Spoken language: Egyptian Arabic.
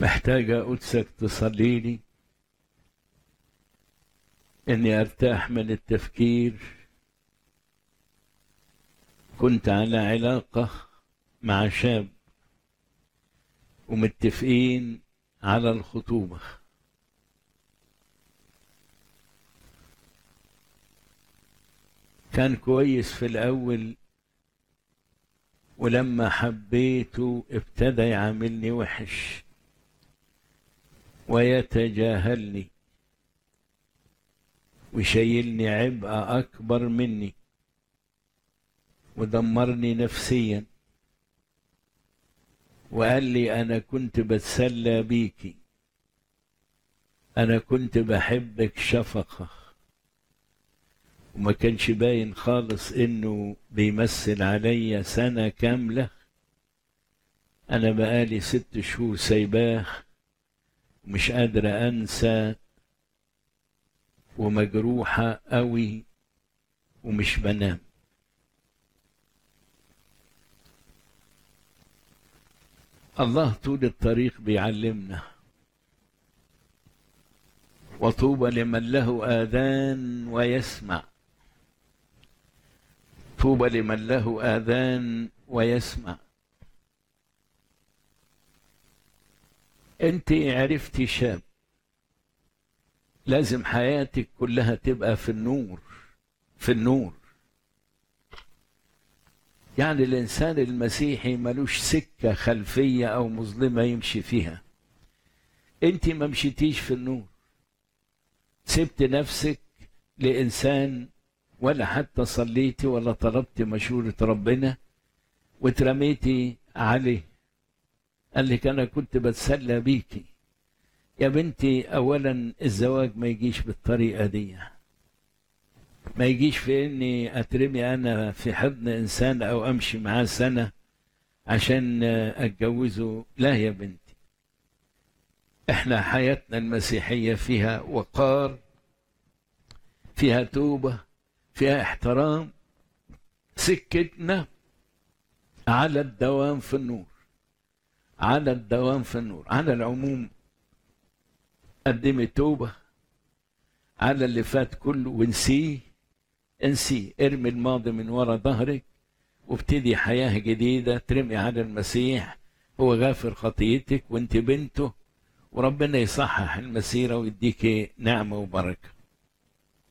محتاجة قدسك تصلي لي إني أرتاح من التفكير كنت على علاقة مع شاب ومتفقين على الخطوبة كان كويس في الأول ولما حبيته ابتدى يعاملني وحش ويتجاهلني ويشيلني عبء أكبر مني ودمرني نفسيا وقال لي أنا كنت بتسلى بيكي أنا كنت بحبك شفقة وما كانش باين خالص إنه بيمثل عليا سنة كاملة أنا بقالي ست شهور سايباه ومش قادرة أنسى ومجروحة قوي ومش بنام الله طول الطريق بيعلمنا وطوبى لمن له آذان ويسمع طوبى لمن له آذان ويسمع انت عرفتي شاب لازم حياتك كلها تبقى في النور في النور يعني الإنسان المسيحي ملوش سكة خلفية أو مظلمة يمشي فيها أنت ما مشيتيش في النور سبت نفسك لإنسان ولا حتى صليتي ولا طلبت مشورة ربنا واترميتي عليه قال لك أنا كنت بتسلى بيكي يا بنتي أولا الزواج ما يجيش بالطريقة دي ما يجيش في اني اترمي انا في حضن انسان او امشي معاه سنه عشان اتجوزه لا يا بنتي احنا حياتنا المسيحيه فيها وقار فيها توبه فيها احترام سكتنا على الدوام في النور على الدوام في النور على العموم قدمي توبه على اللي فات كله ونسيه انسي ارمي الماضي من ورا ظهرك وابتدي حياة جديدة ترمي على المسيح هو غافر خطيتك وانت بنته وربنا يصحح المسيرة ويديك نعمة وبركة